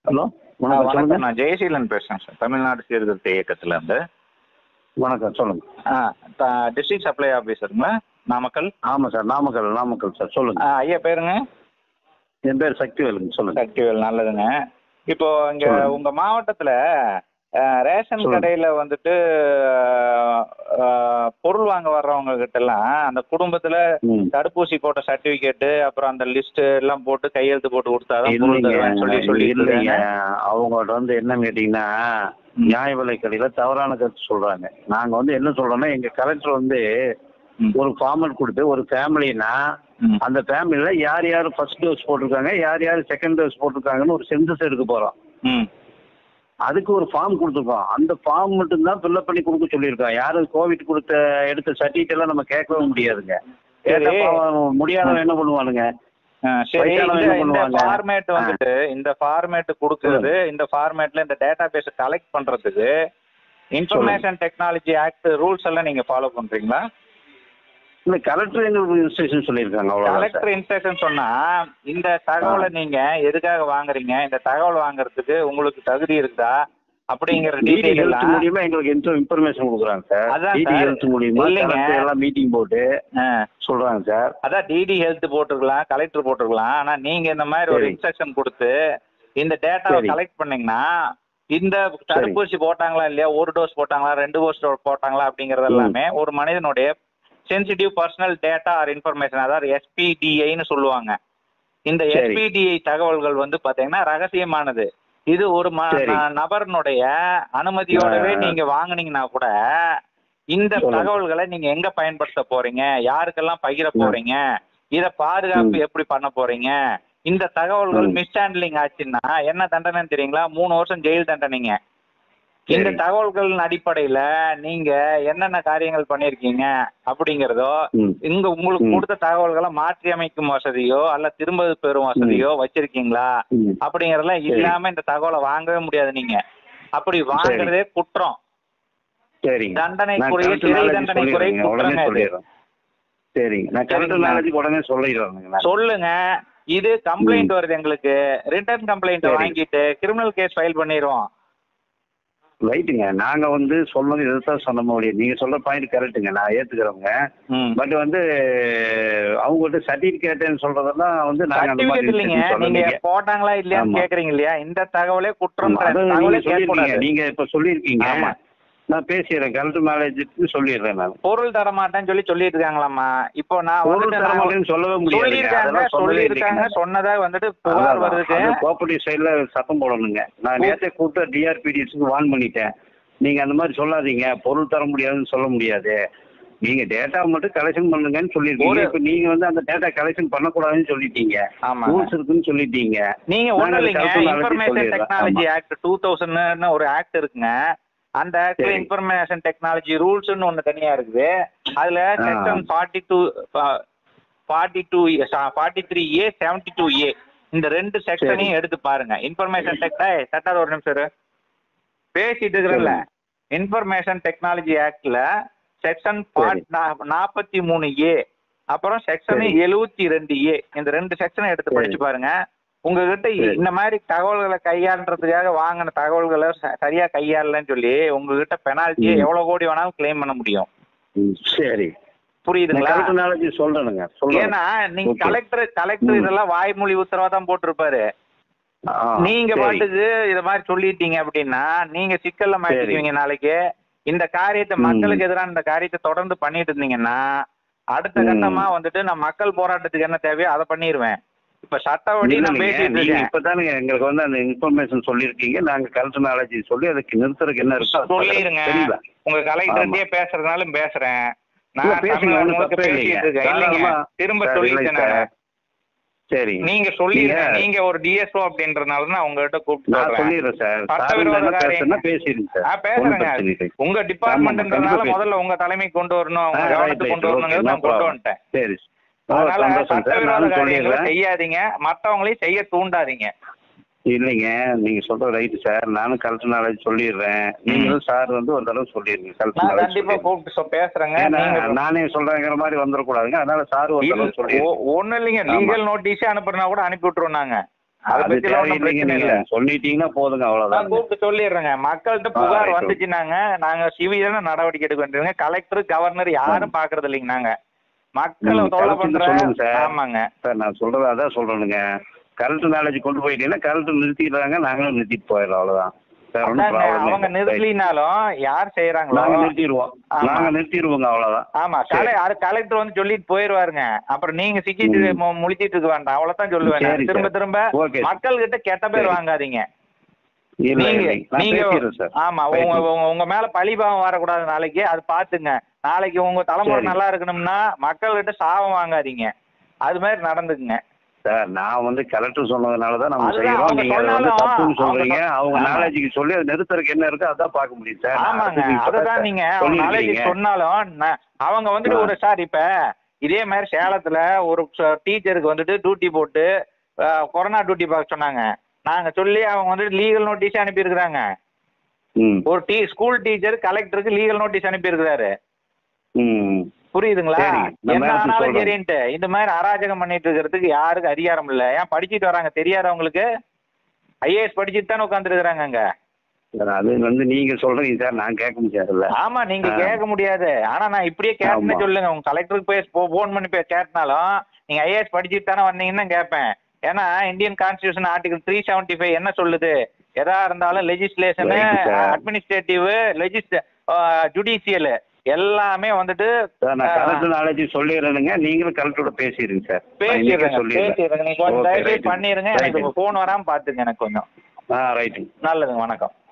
Hello ஆ, வணக்கம் வணக்கம் சொல்லுங்க நான் ஜெயசீலன் பேசுறேன் சார் தமிழ்நாடு சீர்திருத்த இயக்கத்துல இருந்து வணக்கம் சொல்லுங்க டிஸ்ட்ரிக்ட் சப்ளை ஆஃபீஸருங்களா நாமக்கல் ஆமாம் சார் நாமக்கல் நாமக்கல் சார் சொல்லுங்க ஆ, ஐயா பேருங்க என் பேர் சக்திவேலுங்க சொல்லுங்க சக்திவேல் நல்லதுங்க இப்போ இங்க சொல்லுங்க. உங்க மாவட்டத்துல ஆ, ரேஷன் சொல்லுங்க. கடையில வந்துட்டு ஆ, பொருள் வாங்க வர்றவங்க கிட்ட எல்லாம் அந்த குடும்பத்துல ம் தடுப்பூசி போட்ட சர்டிபிகேட் அப்புறம் அந்த லிஸ்ட் எல்லாம் போட்டு கையெழுத்து போட்டு கொடுத்தாதான் பொருள் இல்லைங்க தருவேன்னு சொல்லி சொல்லி இல்லைங்க அவங்கள்ட்ட வந்து என்னன்னு கேட்டிங்கன்னா ம். நியாய விலை கடையில் தவறான கருத்து சொல்கிறாங்க நாங்கள் வந்து என்ன சொல்கிறோன்னா எங்கள் கலெக்டர் வந்து ம். ஒரு ஃபார்மட் கொடுத்து ஒரு ஃபேமிலினா ம். அந்த ஃபேமிலியில் யார் யார் ஃபர்ஸ்ட் டோஸ் போட்டிருக்காங்க யார் யார் செகண்ட் டோஸ் போட்டிருக்காங்கன்னு ஒரு சென்சஸ் எடுக்க போகிறோம் ம் அதுக்கு ஒரு ஃபார்ம் கொடுத்துருக்கோம் அந்த ஃபார்ம் மட்டும்தான் ஃபில்அப் பண்ணி கொடுக்க சொல்லியிருக்கோம் யாரும் கோவிட் கொடுத்த எடுத்த சர்டிஃபிகேட் எல்லாம் நம்ம கேட்கவும் முடியாதுங்க சரி. கேட்டா பாவம் முடியாதவன் என்ன பண்ணுவானுங்க ஆ, சரி வயசானவங்க இந்த என்ன இந்த பண்ணுவாங்க? ஃபார்மேட் வந்துட்டு இந்த ஃபார்மேட் கொடுக்கறது இந்த ஃபார்மேட்ல இந்த டேட்டா பேஸ் கலெக்ட் பண்றதுக்கு இன்ஃபர்மேஷன் டெக்னாலஜி ஆக்ட் ரூல்ஸ் எல்லாம் நீங்க ஃபாலோ பண்றீங்களா இல்ல கலெக்டர் எங்களுக்கு இன்ஸ்ட்ரக்ஷன் சொல்லியிருக்காங்க அவ்வளவுதான் சார் கலெக்டர் இன்ஸ்ட்ரக்ஷன் சொன்னா இந்த தகவலை நீங்க எதுக்காக வாங்குறீங்க இந்த தகவல் வாங்குறதுக்கு உங்களுக்கு தகுதி இருக்குதா அப்படிங்கிற டிடி டீடைல் ஹெல்த் எல்லாம் மூலியமா எங்களுக்கு இன்ஃபர்மேஷன் கொடுக்குறாங்க சார் அதான் டிடி சார். ஹெல்த் மூலியமா இல்லைங்க. கலெக்டர் எல்லாம் மீட்டிங் போட்டு ஆ, சொல்றாங்க சார் அதான் டிடி ஹெல்த் போட்டிருக்கலாம் கலெக்டர் போட்டிருக்கலாம் ஆனா நீங்க இந்த மாதிரி ஒரு சரி. இன்ஸ்ட்ரக்ஷன் கொடுத்து இந்த டேட்டாவை சரி. கலெக்ட் பண்ணீங்கன்னா இந்த தடுப்பூசி போட்டாங்களா இல்லையா ஒரு டோஸ் போட்டாங்களா ரெண்டு டோஸ் போட்டாங்களா அப்படிங்கறது ம். எல்லாமே ஒரு மனிதனுடைய sensitive personal data or information அதாவது எஸ்பிடிஐன்னு சொல்லுவாங்க இந்த சரி. எஸ்பிடிஐ தகவல்கள் வந்து பாத்தீங்கன்னா ரகசியமானது இது ஒரு ம- சரி. ந- நபர்னுடைய அனுமதியோடவே ஆ. நீங்க வாங்குனீங்கன்னா கூட இந்த சொல்லுங்க. தகவல்களை நீங்க எங்க பயன்படுத்த போறீங்க யாருக்கெல்லாம் பகிர ம். போறீங்க இத பாதுகாப்பு ம். எப்படி பண்ண போறீங்க இந்த தகவல்கள் ம். மிஸ்ஹேண்ட்லிங் ஆச்சுன்னா என்ன தண்டனைன்னு தெரியுங்களா மூணு வருஷம் ஜெயில் தண்டனைங்க இந்த சரி. தகவல்களின் அடிப்படையில நீங்க என்னென்ன காரியங்கள் பண்ணிருக்கீங்க அப்படிங்கறதோ ம். இங்க உங்களுக்கு ம். கொடுத்த தகவல்களை மாற்றி அமைக்கும் வசதியோ அல்ல திரும்ப பெறும் வசதியோ வச்சிருக்கீங்களா ம். அப்படிங்கறதெல்லாம் சரி. இல்லாம இந்த தகவலை வாங்கவே முடியாது நீங்க அப்படி வாங்குறதே குற்றம் சரிங்க தண்டனைக்குரிய நான் சிறை கலெக்டர் தண்டனைக்குரிய நாலேஜ் உடனே குற்றங்க இது. சொல்லிடுறேன் சரிங்க நான் கலெக்டர் சரிங்களா? நாலேஜ் உடனே சொல்லிடுறேங்க சொல்லுங்க இது கம்ப்ளைண்ட் வருது எங்களுக்கு ரிட்டர்ன் கம்ப்ளைண்ட் சரி. வாங்கிட்டு கிரிமினல் கேஸ் ஃபைல் பண்ணிடுவோம் ரைட்டுங்க நாங்க வந்து சொன்னது இதுதான் சொன்ன முடியும் நீங்க சொல்ற பாயிண்ட் கரெக்ட்டுங்க நான் ஏத்துக்கிறோங்க ம். பட் வந்து அவங்கள்ட்ட சர்டிபிகேட்னு சொல்றதெல்லாம் வந்து நாங்க அந்த சர்டிபிகேட் மாதிரி இல்லைங்க instruction நீங்க சொல்லலைங்க. போட்டாங்களா இல்லையான்னு ஆமா. கேக்குறீங்க இல்லையா இந்த தகவலே குற்றம் ஆமா, அதான் தகவலே நீங்க சொல்லியிருக்கீங்க கேட்கக்கூடாது நீங்க இப்ப சொல்லியிருக்கீங்க ஆமா. நான் பேசிடுறேன் கலெக்டர் நாலேஜுக்கு சொல்லிடுறேன் நான் பொருள் தர மாட்டேன்னு சொல்லி சொல்லிட்டு இருக்காங்களாமா இப்போ நான் பொருள் வந்துட்டு தர நான் மாட்டேன்னு சொல்லவே முடியாது சொல்லியிருக்காங்க சொல்லியிருக்காங்க சொன்னதா வந்துட்டு புகார் வருதுக்கு கோஆபரேட்டிவ் சைடுல சத்தம் போடணுங்க நான் நேற்றே கூப்பிட்டு டிஆர்பிடிஎஸ்க்கு வார்ன் பண்ணிட்டேன் நீங்க அந்த மாதிரி சொல்லாதீங்க பொருள் தர முடியாதுன்னு சொல்ல முடியாது நீங்க டேட்டா மட்டும் கலெக்ஷன் பண்ணுங்கன்னு சொல்லியிருக்கீங்க ஒரு- இப்ப நீங்க வந்து அந்த டேட்டா கலெக்ஷன் பண்ணக்கூடாதுன்னு சொல்லிட்டீங்க ஆமாங்க ரூல்ஸ் இருக்குன்னு சொல்லிட்டீங்க நீங்க நாங்க ஒண்ணும் அதை இல்லைங்க calculate பண்ணி இன்ஃபர்மேஷன் சொல்லிடுறோம். டெக்னாலஜி ஆமா. ஆக்ட் டூ தௌசண்ட்னு ஒரு ஆக்ட் இருக்குங்க அந்த ஆக்ட்ல சரி. இன்ஃபர்மேஷன் டெக்னாலஜி ரூல்ஸ்னு ஒண்ணு தனியா இருக்குது அதுல ஆ. Section forty two forty two forty three A seventy two A இந்த ரெண்டு செக்ஷனையும் எடுத்து பாருங்க இன்ஃபர்மேஷன் டெக்னா சட்டார் ஒரு நிமிஷம் இரு. பேசிட்டு இருக்கிறேன்ல இன்ஃபர்மேஷன் டெக்னாலஜி ஆக்ட்ல செக்ஷன் சரி. நாற்பத்தி மூணு ஏ அப்புறம் செக்ஷன் சரி. எழுபத்தி ரெண்டு ஏ இந்த ரெண்டு செக்ஷனை எடுத்து சரி. படிச்சு பாருங்க உங்ககிட்ட சரி. இந்த மாதிரி தகவல்களை கையாளுறதுக்காக வாங்கின தகவல்களை ச- சரியா கையாளலன்னு சொல்லி உங்ககிட்ட பெனால்ட்டியை ம். எவ்வளவு கோடி வேணாலும் கிளைம் பண்ண முடியும் ம், சரி புரியுதுங்களா கலெக்டர் நாலேஜ் சொல்றேனுங்க சொல்றேன் ஏன்னா நீங்க Okay. கலெக்டர் கலெக்டர் ம். இதெல்லாம் வாய்மொழி உத்தரவா தான் போட்டிருப்பாரு ஆ, நீங்க சரி. பாட்டுக்கு இத மாதிரி சொல்லிட்டீங்க அப்படின்னா நீங்க சிக்கல்ல மாட்டிக்குவீங்க நாளைக்கு இந்த காரியத்தை ம். மக்களுக்கு எதிரான இந்த காரியத்தை தொடர்ந்து பண்ணிட்டு இருந்தீங்கன்னா அடுத்த ம். கட்டமா வந்துட்டு நான் மக்கள் போராட்டத்துக்கு என்ன தேவையோ அதை பண்ணிடுவேன் இப்ப சட்டப்படி நான் இல்லைங்க, பேசிட்டு நீங்க இருக்கேன் இப்பதானுங்க எங்களுக்கு வந்து அந்த இன்ஃபர்மேஷன் சொல்லியிருக்கீங்க நாங்க கலெக்டர் நாலேஜ் சொல்லி அதுக்கு நிறுத்துறதுக்கு என்ன இருக்கு அது சொல்லிருங்க தெரியல உங்க கலெக்டர்கிட்டயே பேசுறதுனாலும் பேசுறேன் இல்ல, நான் பேசுங்க, தமிழ்நாடு ஒண்ணும் முழுக்க தப்பே இல்லைங்க. பேசிட்டு இருக்கேன் இல்லைங்க தாராளமா. திரும்ப சார், இல்லை சொல்லிட்டேன் சார். நானு. சரி நீங்க சொல்லிருங்க நீங்க- நீங்க ஒரு டிஎஸ்ஓ அப்படின்றதுனால நான் உங்ககிட்ட கூப்பிட்டு நான் சொல்றேன் சொல்லிடுறேன் சார் சட்டவிரோத சார் என்ன காரியம். பேசுனா பேசிடுங்க சார் ஆ, ஒண்ணும் பேசுறேங்க பிரச்சனை இல்லை. உங்க ஆமா, டிபார்ட்மெண்ட்ன்றதுனால கண்டிப்பா முதல்ல உங்க தலைமைக்கு கொண்டு வரணும் உங்க ஆ, right, கவனத்துக்கு right, கொண்டு okay, வரணுங்கிறது no நான் கொண்டு problem. வந்துட்டேன் சரி ஓ, அதனால சந்தோஷம் சார் சட்டவிரோத நானும் காரியங்களை சொல்லிடுறேன் செய்யாதீங்க மத்தவங்களையும் செய்ய தூண்டாதீங்க இல்லைங்க நீங்க சொல்ற ரைட்டு சார் நானும் கலெக்டர் நாலேஜ் சொல்லிடுறேன் நீங்களும் சார் வந்து ஒரு தடவை சொல்லிடுங்க கலெக்டர் நான் நாலேஜ் கண்டிப்பா கூப்பிட்டு சொ- பேசுறேங்க ஏன்னா நீங்க நானே சொல்றேங்கிற மாதிரி வந்துடக்கூடாதுங்க அதனால சார் ஒரு தடவை இல்ல, சொல்லிடுங்க ஒ- ஒண்ணும் இல்லைங்க ஆமா. லீகல் நோட்டீஸே அனுப்புறனா கூட அனுப்பி விட்டுருவோம் நாங்க அதை அது பத்தி ஒன்றும் தேவையில்லைங்க பிரச்சனை நீங்க இல்லை சொல்லிட்டீங்கன்னா போதுங்க நான் அவ்வளவுதான் கூப்பிட்டு சொல்லிடுறேங்க மக்கள்கிட்ட ஆ, புகார் right. வந்துச்சுன்னாங்க நாங்க சிவியரான நடவடிக்கை எடுக்க வேண்டியதுங்க கலெக்டர் கவர்னர் யாரும் பாக்குறது இல்லைங்க நாங்க மக்களை ம், தொல்லை collector பண்ற சொல்லுங்க சார். ஆமாங்க சார் நான் சொல்றது அதான் சொல்றேனுங்க கரண்ட் நாலேஜ் கொண்டு போயிட்டீங்கன்னா கரண்ட் நிறுத்திடுறாங்க நாங்களும் நிறுத்திட்டு போயிடலாம் அவ்வளவுதான் சார் ஒன்றும் அதாங்க, அவங்க ப்ராப்ளம் நிறுத்தலினாலும் யார் செய்யறாங்களோ நாங்க நிறுத்திடுவோம் ஆமா. நாங்க நிறுத்திடுவோங்க அவ்வளவுதான் ஆமா சரி. கலை அது கலெக்டர் வந்து சொல்லிட்டு போயிருவாருங்க அப்புறம் நீங்க சிக்கிட்டு ம். மு- முழிச்சிட்டு இருக்க வேண்டாம் அவ்வளவுதான் சொல்லுவேன் சரி, திரும்ப சார். திரும்ப ஓகே. மக்கள் கிட்ட கெட்ட பேர் சரி. வாங்காதீங்க இல்ல நீங்க இல்லை நான் நீங்க பேசிடுறேன் சார் ஆமா உங்க பேசிடுறேன். உங்க உங்க மேல பழிபாவம் வரக்கூடாது நாளைக்கு அது பாத்துங்க நாளைக்கு உங்க தலைமுறை சரி. நல்லா இருக்கணும்னா மக்கள்கிட்ட சாபம் வாங்காதீங்க அது மாதிரி நடந்துக்குங்க சார் நான் வந்து கலெக்டர் சொன்னதுனால தான் நம்ம அதுதான் செய்யறோம் அவங்க நீங்க அதை வந்து சொன்னாலும் தப்புன்னு சொல்றீங்க அவங்க- அவங்க ஆமா. நாலேஜுக்கு சொல்லி அதை நிறுத்துறதுக்கு என்ன இருக்கோ அதான் பார்க்க முடியும் சார் நான் ஆமாங்க அடுத்து நீங்க அதுதான் சொல்றத நீங்க அவங்க நாளைக்கு சொல்லியிருக்கீங்க. சொன்னாலும் நான் அவங்க வந்துட்டு ஆ. ஒரு சார் இப்ப இதே மாதிரி சேலத்துல ஒரு டீச்சருக்கு வந்துட்டு டியூட்டி போட்டு அஹ், கொரோனா டியூட்டி பார்க்க சொன்னாங்க நாங்க சொல்லி அவங்க வந்துட்டு லீகல் நோட்டீஸ் அனுப்பியிருக்கிறாங்க ம் ஒரு டீ ஸ்கூல் டீச்சர் கலெக்டருக்கு லீகல் நோட்டீஸ் அனுப்பியிருக்கிறாரு ம் புரியுதுங்களா சரி, நான் என்ன மேடத்துக்கு ஆனாலும் சொல்றேன். சரின்ட்டு இந்த மாதிரி அராஜகம் பண்ணிட்டு இருக்கிறதுக்கு யாருக்கு அதிகாரம் இல்ல ஏன் படிச்சிட்டு வராங்க தெரியாதவங்களுக்கு ஐஏஎஸ் படிச்சுட்டு தானே உட்காந்துருக்குறாங்க அங்க சார் அது வந்து நீங்க சொல்றீங்க சார் நான் கேட்க முடியாதுல்ல ஆமா நீங்க ஆ. கேட்க முடியாது ஆனா நான் இப்படியே கேட்டேன்னு ஆமா. சொல்லுங்க உங்க கலெக்டருக்கு போய் ஃபோன் பண்ணி போய் கேட்டனாலும் நீங்க ஐஏஎஸ் படிச்சுட்டு தானே வந்தீங்கன்னு தான் கேட்பேன் ஏன்னா Indian constitution article three seventy five என்ன சொல்லுது எதா இருந்தாலும் லெஜிஸ்லேஷனு Right, sir. அட்மினிஸ்ட்ரேட்டிவ் லெஜிஸ் ஜுடிஷியல் எல்லாமே வந்துட்டு சார் நான் ஆ, கலெக்டர் நாலேஜ் சொல்லிடுறேனுங்க நீங்களும் கலெக்டரோட பேசிடுங்க சார் நான் இன்னைக்கே பேசிடுறேங்க சொல்லிடுறேன் பேசிடுறேங்க நீங்க கொஞ்சம் Okay, தயவுசெய்து right. பண்ணிருங்க Right. எனக்கு ஃபோன் வராம பாத்துங்க எனக்கு கொஞ்சம் ஆ ரைட்டுங்க நல்லதுங்க வணக்கம்